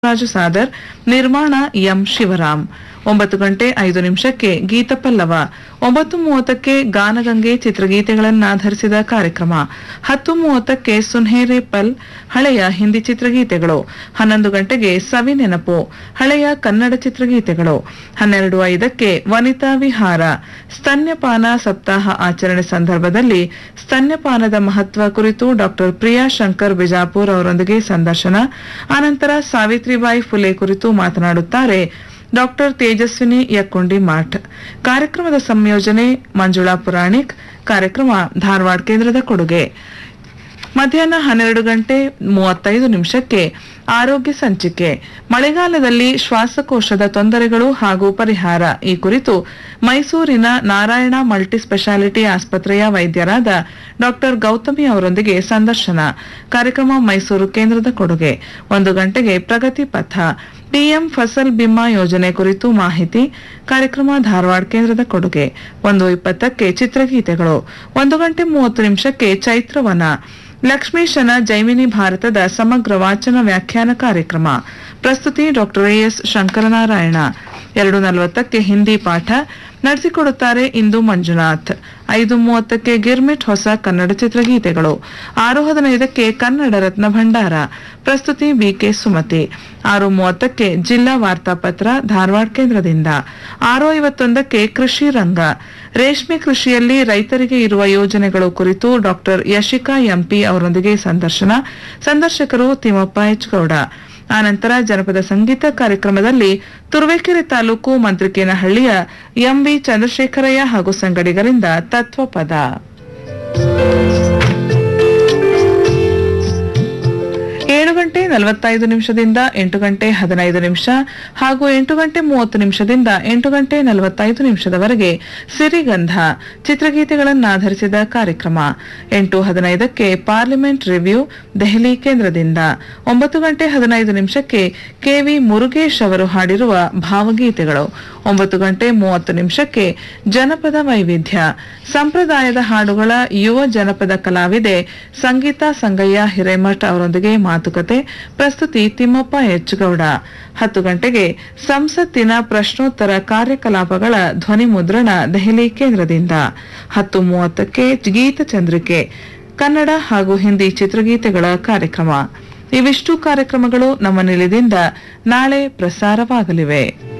ರಾಜು ಸಾದರ್ ನಿರ್ಮಾಣ ಎಂ ಶಿವರಾಮ್ ಒಂಬತ್ತು ಗಂಟೆ ಐದು ನಿಮಿಷಕ್ಕೆ ಗೀತ ಪಲ್ಲವ ಒಂಬತ್ತು ಮೂವತ್ತಕ್ಕೆ ಗಾನಗಂಗೆ ಚಿತ್ರಗೀತೆಗಳನ್ನಾಧರಿಸಿದ ಕಾರ್ಯಕ್ರಮ ಹತ್ತು ಮೂವತ್ತಕ್ಕೆ ಸುನ್ಹೇರೆ ಪಲ್ ಹಳೆಯ ಹಿಂದಿ ಚಿತ್ರಗೀತೆಗಳು ಹನ್ನೊಂದು ಗಂಟೆಗೆ ಸವಿ ನೆನಪು ಹಳೆಯ ಕನ್ನಡ ಚಿತ್ರಗೀತೆಗಳು ಹನ್ನೆರಡು ಐದಕ್ಕೆ ವನಿತಾ ವಿಹಾರ ಸ್ತನ್ಯಪಾನ ಸಪ್ತಾಹ ಆಚರಣೆ ಸಂದರ್ಭದಲ್ಲಿ ಸ್ತನ್ಯಪಾನದ ಮಹತ್ವ ಕುರಿತು ಡಾಕ್ಟರ್ ಪ್ರಿಯಾ ಶಂಕರ್ ಬಿಜಾಪುರ್ ಅವರೊಂದಿಗೆ ಸಂದರ್ಶನ ಅನಂತರ ಸಾವಿತ್ರಿಬಾಯಿ ಫುಲೆ ಕುರಿತು ಮಾತನಾಡುತ್ತಾರೆ ಡಾಕ್ಟರ್ ತೇಜಸ್ವಿನಿ ಯಕ್ಕುಂಡಿ ಮಾಠ್ ಕಾರ್ಯಕ್ರಮದ ಸಂಯೋಜನೆ ಮಂಜುಳಾ ಪುರಾಣಿಕ್ ಕಾರ್ಯಕ್ರಮ ಧಾರವಾಡ ಕೇಂದ್ರದ ಕೊಡುಗೆ ಮಧ್ಯಾಹ್ನ ಹನ್ನೆರಡು ಗಂಟೆ ಮೂವತ್ತೈದು ನಿಮಿಷಕ್ಕೆ ಆರೋಗ್ಯ ಸಂಚಿಕೆ ಮಳೆಗಾಲದಲ್ಲಿ ಶ್ವಾಸಕೋಶದ ತೊಂದರೆಗಳು ಹಾಗೂ ಪರಿಹಾರ ಈ ಕುರಿತು ಮೈಸೂರಿನ ನಾರಾಯಣ ಮಲ್ಟಿ ಸ್ಪೆಷಾಲಿಟಿ ಆಸ್ಪತ್ರೆಯ ವೈದ್ಯರಾದ ಡಾಕ್ಟರ್ ಗೌತಮಿ ಅವರೊಂದಿಗೆ ಸಂದರ್ಶನ ಕಾರ್ಯಕ್ರಮ ಮೈಸೂರು ಕೇಂದ್ರದ ಕೊಡುಗೆ ಒಂದು ಗಂಟೆಗೆ ಪ್ರಗತಿ ಪಥ ಪಿಎಂ ಫಸಲ್ ಬಿಮಾ ಯೋಜನೆ ಕುರಿತು ಮಾಹಿತಿ ಕಾರ್ಯಕ್ರಮ ಧಾರವಾಡ ಕೇಂದ್ರದ ಕೊಡುಗೆ ಒಂದು ಇಪ್ಪತ್ತಕ್ಕೆ ಚಿತ್ರಗೀತೆಗಳು ಒಂದು ಗಂಟೆ ಮೂವತ್ತು ನಿಮಿಷಕ್ಕೆ ಚೈತ್ರವನ ಲಕ್ಷ್ಮೀಶನ ಜೈಮಿನಿ ಭಾರತದ ಸಮಗ್ರ ವಾಚನ ವ್ಯಾಖ್ಯಾನ ಕಾರ್ಯಕ್ರಮ ಪ್ರಸ್ತುತಿ ಡಾಕ್ಟರ್ ಎಎಸ್ ಶಂಕರನಾರಾಯಣ ಎರಡು ನಲವತ್ತಕ್ಕೆ ಹಿಂದಿ ಪಾಠ ನಡೆಸಿಕೊಡುತ್ತಾರೆ ಇಂದು ಮಂಜುನಾಥ್ ಐದು ಮೂವತ್ತಕ್ಕೆ ಗಿರ್ಮಿಟ್ ಹೊಸ ಕನ್ನಡ ಚಿತ್ರಗೀತೆಗಳು ಆರು ಹದಿನೈದಕ್ಕೆ ಕನ್ನಡ ರತ್ನ ಭಂಡಾರ ಪ್ರಸ್ತುತಿ ಬಿಕೆ ಸುಮತಿ ಆರು ಮೂವತ್ತಕ್ಕೆ ಜಿಲ್ಲಾ ವಾರ್ತಾಪತ್ರ ಧಾರವಾಡ ಕೇಂದ್ರದಿಂದ ಆರು ಐವತ್ತೊಂದಕ್ಕೆ ಕೃಷಿ ರಂಗ ರೇಷ್ಮೆ ಕೃಷಿಯಲ್ಲಿ ರೈತರಿಗೆ ಇರುವ ಯೋಜನೆಗಳು ಕುರಿತು ಡಾಕ್ಟರ್ ಯಶಿಕಾ ಎಂಪಿ ಅವರೊಂದಿಗೆ ಸಂದರ್ಶನ ಸಂದರ್ಶಕರು ತಿಮ್ಮಪ್ಪ ಎಚ್ ಗೌಡ ಆನಂತರ ಜನಪದ ಸಂಗೀತ ಕಾರ್ಯಕ್ರಮದಲ್ಲಿ ತುರುವೇಕೆರೆ ತಾಲೂಕು ಮಂತ್ರಿಕೇನಹಳ್ಳಿಯ ಎಂವಿ ಚಂದ್ರಶೇಖರಯ್ಯ ಹಾಗೂ ಸಂಗಡಿಗರಿಂದ ತತ್ವಪದ ಏಳು ಗಂಟೆ ನಲವತ್ತೈದು ನಿಮಿಷದಿಂದ ಎಂಟು ಗಂಟೆ ಹದಿನೈದು ನಿಮಿಷ ಹಾಗೂ ಎಂಟು ಗಂಟೆ ಮೂವತ್ತು ನಿಮಿಷದಿಂದ ಎಂಟು ಗಂಟೆ ನಲವತ್ತೈದು ನಿಮಿಷದವರೆಗೆ ಸಿರಿಗಂಧ ಚಿತ್ರಗೀತೆಗಳನ್ನಾಧರಿಸಿದ ಕಾರ್ಯಕ್ರಮ ಎಂಟು ಹದಿನೈದಕ್ಕೆ ಪಾರ್ಲಿಮೆಂಟ್ ರಿವ್ಯೂ ದೆಹಲಿ ಕೇಂದ್ರದಿಂದ ಒಂಬತ್ತು ಗಂಟೆ ಹದಿನೈದು ನಿಮಿಷಕ್ಕೆ ಕೆವಿ ಮುರುಗೇಶ್ ಅವರು ಹಾಡಿರುವ ಭಾವಗೀತೆಗಳು ಒಂಬತ್ತು ಗಂಟೆ ಮೂವತ್ತು ನಿಮಿಷಕ್ಕೆ ಜನಪದ ವೈವಿಧ್ಯ ಸಂಪ್ರದಾಯದ ಹಾಡುಗಳ ಯುವ ಜನಪದ ಕಲಾವಿದೆ ಸಂಗೀತ ಸಂಗಯ್ಯ ಹಿರೇಮಠ್ ಅವರೊಂದಿಗೆ ಮಾತುಕತೆ ಪ್ರಸ್ತುತಿ ತಿಮ್ಮಪ್ಪ ಎಚ್ ಗೌಡ ಹತ್ತು ಗಂಟೆಗೆ ಸಂಸತ್ತಿನ ಪ್ರಶ್ನೋತ್ತರ ಕಾರ್ಯಕಲಾಪಗಳ ಧ್ವನಿ ಮುದ್ರಣ ದೆಹಲಿ ಕೇಂದ್ರದಿಂದ ಹತ್ತು ಮೂವತ್ತಕ್ಕೆ ಗೀತ ಚಂದ್ರಿಕೆ ಕನ್ನಡ ಹಾಗೂ ಹಿಂದಿ ಚಿತ್ರಗೀತೆಗಳ ಕಾರ್ಯಕ್ರಮ ಇವಿಷ್ಟು ಕಾರ್ಯಕ್ರಮಗಳು ನಮ್ಮ ನಿಲಯದಿಂದ ನಾಳೆ ಪ್ರಸಾರವಾಗಲಿವೆ